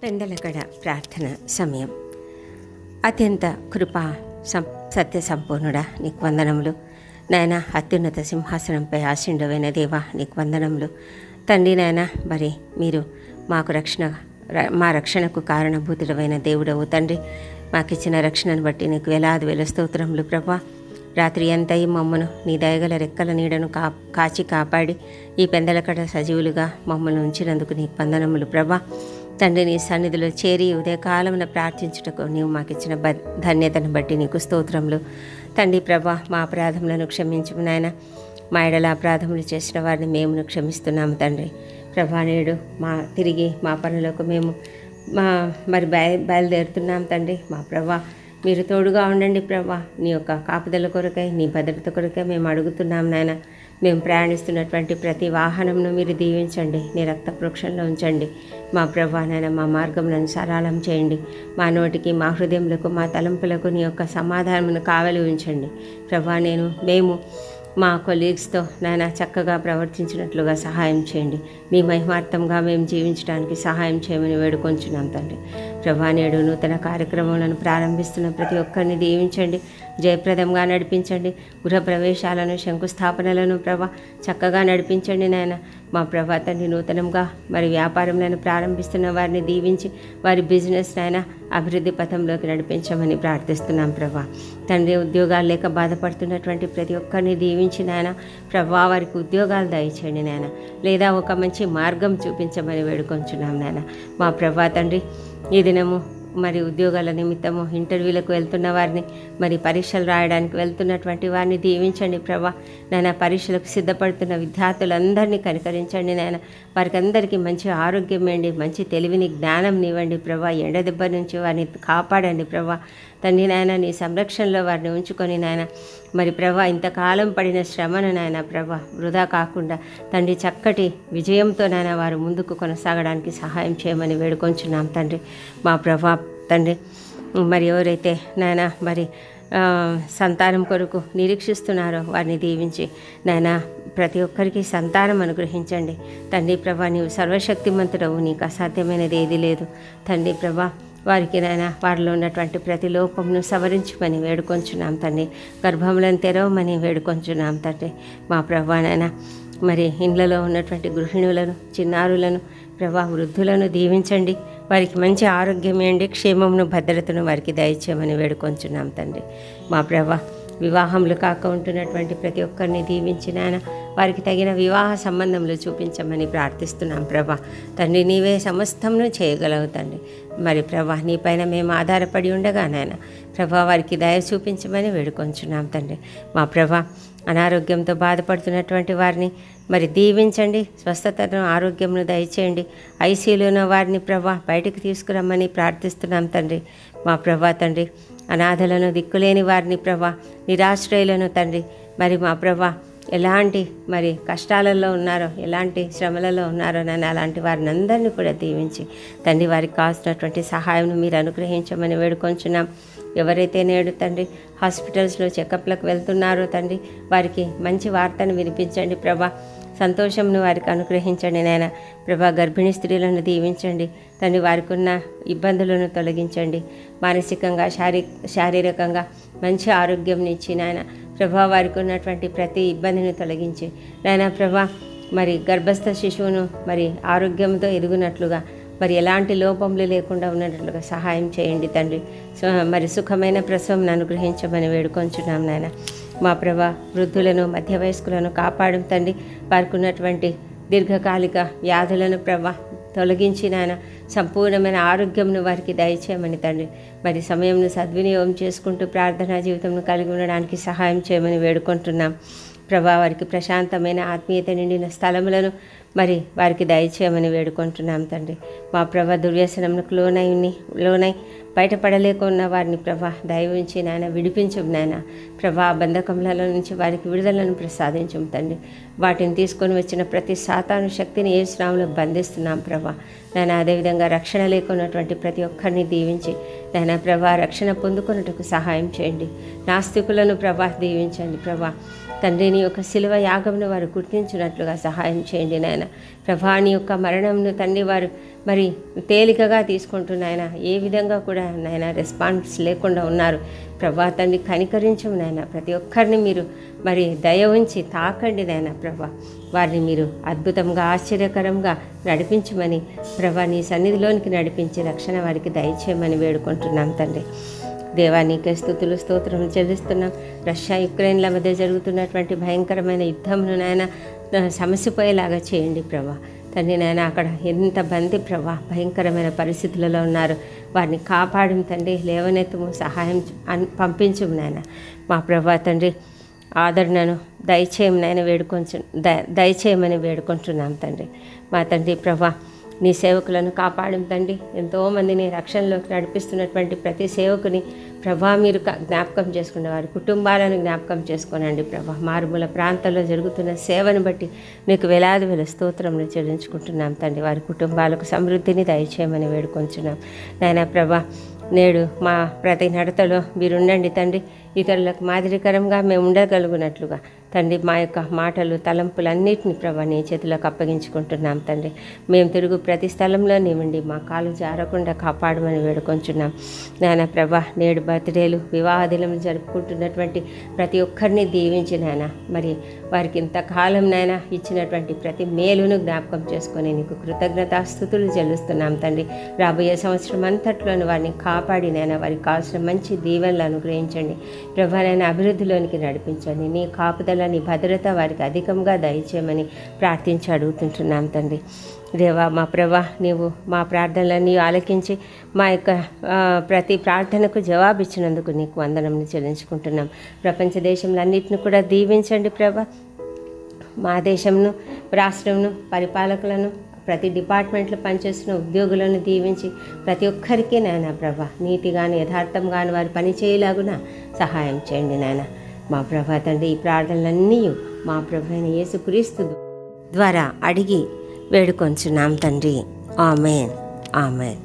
పెందలగడ ప్రార్థన సమయం అత్యంత కృపా సం సత్య సంపూర్ణుడా నీకు వందనములు నాయన అత్యున్నత సింహాసనంపై ఆశీండవైన దేవా నీకు వందనములు తండ్రి నాయన మరి మీరు మాకు రక్షణ ర- మా రక్షణకు కారణభూతుడమైన దేవుడవు తండ్రి మాకిచ్చిన రక్షణను బట్టి నీకు వేలాది వేల స్తోత్రములు ప్రభా రాత్రి అంతయి మమ్మను నీ దయగల రెక్కల నీడను కా కాచి కాపాడి ఈ పెందలకడ సజీవులుగా మమ్మల్ని ఉంచినందుకు నీకు వందనములు ప్రభా తండ్రి నీ సన్నిధిలో చేరి ఉదయకాలమున ప్రార్థించుటకు నీవు మాకిచ్చిన బ ధన్యతను బట్టి నీకు స్తోత్రములు తండ్రి ప్రభా మా అపరాధములను క్షమించము నాయన మా ఎడల అపరాధములు చేసిన వారిని మేమును క్షమిస్తున్నాము తండ్రి ప్రభా నేడు మా తిరిగి మా పనులకు మేము మా మరి బయ బయలుదేరుతున్నాం తండ్రి మా ప్రభా మీరు తోడుగా ఉండండి ప్రభా నీ యొక్క కాపుదల కొరకై నీ భద్రత కొరకై మేము అడుగుతున్నాం నాయన మేము ప్రయాణిస్తున్నటువంటి ప్రతి వాహనంను మీరు దీవించండి నీ రక్త ప్రోక్షణలో ఉంచండి మా ప్రభా నాయన మా మార్గములను సరళం చేయండి మా నోటికి మా హృదయములకు మా తలంపులకు నీ యొక్క సమాధానమును కావలి ఉంచండి ప్రభా నేను మేము మా కొలీగ్స్తో నాయన చక్కగా ప్రవర్తించినట్లుగా సహాయం చేయండి మీ మహిమార్థంగా మేము జీవించడానికి సహాయం చేయమని వేడుకొంచున్నాం తండ్రి ప్రభా నేడు నూతన కార్యక్రమాలను ప్రారంభిస్తున్న ప్రతి ఒక్కరిని దీవించండి జయప్రదంగా నడిపించండి గృహ ప్రవేశాలను శంకుస్థాపనలను ప్రభా చక్కగా నడిపించండి నాయన మా ప్రభా తండ్రి నూతనంగా మరి వ్యాపారంలను ప్రారంభిస్తున్న వారిని దీవించి వారి బిజినెస్ నాయన అభివృద్ధి పథంలోకి నడిపించమని ప్రార్థిస్తున్నాం ప్రభా తండ్రి ఉద్యోగాలు లేక బాధపడుతున్నటువంటి ప్రతి ఒక్కరిని దీవించి నాయన ప్రభా వారికి ఉద్యోగాలు దయచేయండి నాయన లేదా ఒక మంచి మార్గం చూపించమని వేడుకొంచున్నాం నాయన మా ప్రభా తండ్రి ఈ దినము మరి ఉద్యోగాల నిమిత్తము ఇంటర్వ్యూలకు వెళ్తున్న వారిని మరి పరీక్షలు రాయడానికి వెళ్తున్నటువంటి వారిని దీవించండి ప్రభా నాయన పరీక్షలకు సిద్ధపడుతున్న విద్యార్థులందరినీ కనికరించండి నాయన వారికి అందరికీ మంచి ఆరోగ్యం ఇవ్వండి మంచి తెలివిని జ్ఞానం ఇవ్వండి ప్రభా ఎండ దెబ్బ నుంచి వారిని కాపాడండి ప్రభా తండ్రి నాయన నీ సంరక్షణలో వారిని ఉంచుకొని నాయన మరి ప్రభా ఇంతకాలం పడిన శ్రమను నాయన ప్రభా వృధా కాకుండా తండ్రి చక్కటి విజయంతో నాయన వారు ముందుకు కొనసాగడానికి సహాయం చేయమని వేడుకొంచున్నాం తండ్రి మా ప్రభా తండ్రి మరి ఎవరైతే నాయన మరి ఆ, సంతానం కొరకు నిరీక్షిస్తున్నారో వారిని దీవించి నాయన ప్రతి ఒక్కరికి సంతానం అనుగ్రహించండి తండ్రి ప్రభా నీవు సర్వశక్తిమంతుడవు నీకు అసాధ్యమైనది ఏది లేదు తండ్రి ప్రభా వారికి నాయన వారిలో ఉన్నటువంటి ప్రతి లోపమును సవరించమని వేడుకొంచున్నాం తండ్రి గర్భములను తెరవమని వేడుకొంచున్నాం తండ్రి మా ప్రభా నాయన మరి ఇండ్లలో ఉన్నటువంటి గృహిణులను చిన్నారులను ప్రభా వృద్ధులను దీవించండి వారికి మంచి ఆరోగ్యం ఇవ్వండి క్షేమమును భద్రతను వారికి దయచేయమని వేడుకొంచున్నాం తండ్రి మా ప్రభా వివాహములు కాక ఉంటున్నటువంటి ప్రతి ఒక్కరిని దీవించిన ఆయన వారికి తగిన వివాహ సంబంధములు చూపించమని ప్రార్థిస్తున్నాం ప్రభా తండ్రి నీవే సమస్తమును చేయగలవు తండ్రి మరి ప్రభా నీపైన మేము ఆధారపడి ఉండగా నాయన ప్రభా వారికి దయ చూపించమని వేడుకొంచున్నాం తండ్రి మా ప్రభా అనారోగ్యంతో బాధపడుతున్నటువంటి వారిని మరి దీవించండి స్వస్థతను ఆరోగ్యంను దయచేయండి ఐసీలో ఉన్న వారిని ప్రభా బయటకు తీసుకురమ్మని ప్రార్థిస్తున్నాం తండ్రి మా ప్రభా తండ్రి అనాథలను దిక్కులేని వారిని ప్రభా నిరాశ్రయులను తండ్రి మరి మా ప్రభా ఎలాంటి మరి కష్టాలలో ఉన్నారో ఎలాంటి శ్రమలలో ఉన్నారో నన్ను అలాంటి వారిని అందరినీ కూడా దీవించి తండ్రి వారికి కావాల్సినటువంటి సహాయం మీరు అనుగ్రహించమని వేడుకొంచున్నాం ఎవరైతే నేడు తండ్రి హాస్పిటల్స్లో చెకప్లకు వెళ్తున్నారో తండ్రి వారికి మంచి వార్తను వినిపించండి ప్రభా సంతోషంను వారికి అనుగ్రహించండి నాయన ప్రభా గర్భిణీ స్త్రీలను దీవించండి తండ్రి వారికి ఉన్న ఇబ్బందులను తొలగించండి మానసికంగా శారీ శారీరకంగా మంచి ఆరోగ్యం ఇచ్చి నాయన ప్రభా వారికి ఉన్నటువంటి ప్రతి ఇబ్బందిని తొలగించి నాయన ప్రభా మరి గర్భస్థ శిశువును మరి ఆరోగ్యంతో ఎదుగునట్లుగా మరి ఎలాంటి లోపములు లేకుండా ఉన్నట్లుగా సహాయం చేయండి తండ్రి సో మరి సుఖమైన ప్రసవం అనుగ్రహించమని వేడుకొంచున్నాం నాయన మా ప్రభా వృద్ధులను మధ్య వయస్కులను కాపాడు తండ్రి వారికి ఉన్నటువంటి దీర్ఘకాలిక వ్యాధులను ప్రభా తొలగించి నాయన సంపూర్ణమైన ఆరోగ్యంను వారికి దయచేయమని తండ్రి మరి సమయంను సద్వినియోగం చేసుకుంటూ ప్రార్థనా జీవితంను కలిగి ఉండడానికి సహాయం చేయమని వేడుకుంటున్నాం ప్రభా వారికి ప్రశాంతమైన ఆత్మీయత నిండిన స్థలములను మరి వారికి దయచేయమని వేడుకుంటున్నాం తండ్రి మా ప్రభా దుర్వ్యసనములకు లోనై ఉన్ని లోనై బయటపడలేకున్న వారిని ప్రభా దయవించి నాయన విడిపించు నాయన ప్రభా ఆ బంధకముల నుంచి వారికి విడుదలను ప్రసాదించు తండ్రి వాటిని తీసుకొని వచ్చిన ప్రతి సాతాను శక్తిని ఏ శ్రామంలో బంధిస్తున్నాం ప్రభా నాయన అదేవిధంగా రక్షణ లేకున్నటువంటి ప్రతి ఒక్కరిని దీవించి నాయన ప్రభా రక్షణ పొందుకున్నట్టుకు సహాయం చేయండి నాస్తికులను ప్రభా దీవించండి ప్రభా తండ్రి నీ యొక్క శిలువ యాగమును వారు గుర్తించినట్లుగా సహాయం చేయండి నాయన ప్రభా నీ యొక్క మరణంను తండ్రి వారు మరి తేలికగా తీసుకుంటున్నాయన ఏ విధంగా కూడా నాయన రెస్పాన్స్ లేకుండా ఉన్నారు ప్రభా తండ్రి కనికరించము నాయన ప్రతి ఒక్కరిని మీరు మరి దయ ఉంచి తాకండి నాయన ప్రభా వారిని మీరు అద్భుతంగా ఆశ్చర్యకరంగా నడిపించమని ప్రభా నీ సన్నిధిలోనికి నడిపించి రక్షణ వారికి దయచేయమని వేడుకుంటున్నాం తండ్రి దేవా నీకే స్థుతులు స్తోత్రం చెల్లిస్తున్నాం రష్యా యుక్రెయిన్ల మధ్య జరుగుతున్నటువంటి భయంకరమైన యుద్ధంను నాయన సమసిపోయేలాగా చేయండి ప్రభా తండ్రి నాయన అక్కడ ఎంత మంది ప్రభా భయంకరమైన పరిస్థితులలో ఉన్నారు వారిని కాపాడం తండ్రి లేవనెత్తము సహాయం అన్- పంపించము నాయన మా ప్రభా తండ్రి ఆదరణను దయచేయం నాయన వేడుకొంచు ద దయచేయమని వేడుకుంటున్నాం తండ్రి మా తండ్రి ప్రభా నీ సేవకులను కాపాడం తండ్రి ఎంతోమందిని రక్షణలోకి నడిపిస్తున్నటువంటి ప్రతి సేవకుని ప్రభా మీరు క- జ్ఞాపకం చేసుకున్న వారి కుటుంబాలను జ్ఞాపకం చేసుకోనండి ప్రభా మారుమూల ప్రాంతాల్లో జరుగుతున్న సేవను బట్టి నీకు వేలాది వేల స్తోత్రములు చెల్లించుకుంటున్నాం తండ్రి వారి కుటుంబాలకు సమృద్ధిని దయచేయమని వేడుకొంచున్నాం నాయన ప్రభా నేడు మా ప్రతి నడతలో మీరుండండి తండ్రి ఇతరులకు మాదిరికరంగా మేము ఉండగలుగునట్లుగా తండ్రి మా యొక్క మాటలు తలంపులన్నిటిని ప్రభా నీ చేతులకు అప్పగించుకుంటున్నాం తండ్రి మేము తిరుగు ప్రతి స్థలంలో నీవండి మా కాలు జారకుండా కాపాడమని వేడుకొంచున్నాం నాయన ప్రభా నేడు బర్త్డేలు వివాహ దినములు జరుపుకుంటున్నటువంటి ప్రతి ఒక్కరిని దీవించి నాయన మరి వారికి ఇంతకాలం నాయన ఇచ్చినటువంటి ప్రతి మేలును జ్ఞాపకం చేసుకొని నీకు కృతజ్ఞతాస్థుతులు చెల్లిస్తున్నాం తండ్రి రాబోయే సంవత్సరం అంతట్లోని వారిని కాపాడి నాయన వారికి కావాల్సిన మంచి దీవెనలు అనుగ్రహించండి ప్రభా నాయన అభివృద్ధిలోనికి నడిపించండి నీ కాపుదల నీ భద్రత వారికి అధికంగా దయచేయమని ప్రార్థించి అడుగుతుంటున్నాం తండ్రి దేవా మా ప్రభా నీవు మా ప్రార్థనలన్నీ ఆలకించి మా యొక్క ఆ, ప్రతి ప్రార్థనకు జవాబిచ్చినందుకు నీకు వందనములు చెల్లించుకుంటున్నాం ప్రపంచ దేశంలన్నింటిని కూడా దీవించండి ప్రభా మా దేశంను రాష్ట్రంను పరిపాలకులను ప్రతి డిపార్ట్మెంట్లో పనిచేస్తున్న ఉద్యోగులను దీవించి ప్రతి ఒక్కరికి నాయన ప్రభ నీతిగాని యథార్థంగాని వారు పని చేయలాగున సహాయం చేయండి నాయన మా ప్రభా తండ్రి ఈ ప్రార్థనలన్నీ మా ప్రభు అయిన యేసుక్రీస్తు ద్వారా అడిగి వేడుకొంచున్నాం తండ్రి ఆమెన్ ఆమెన్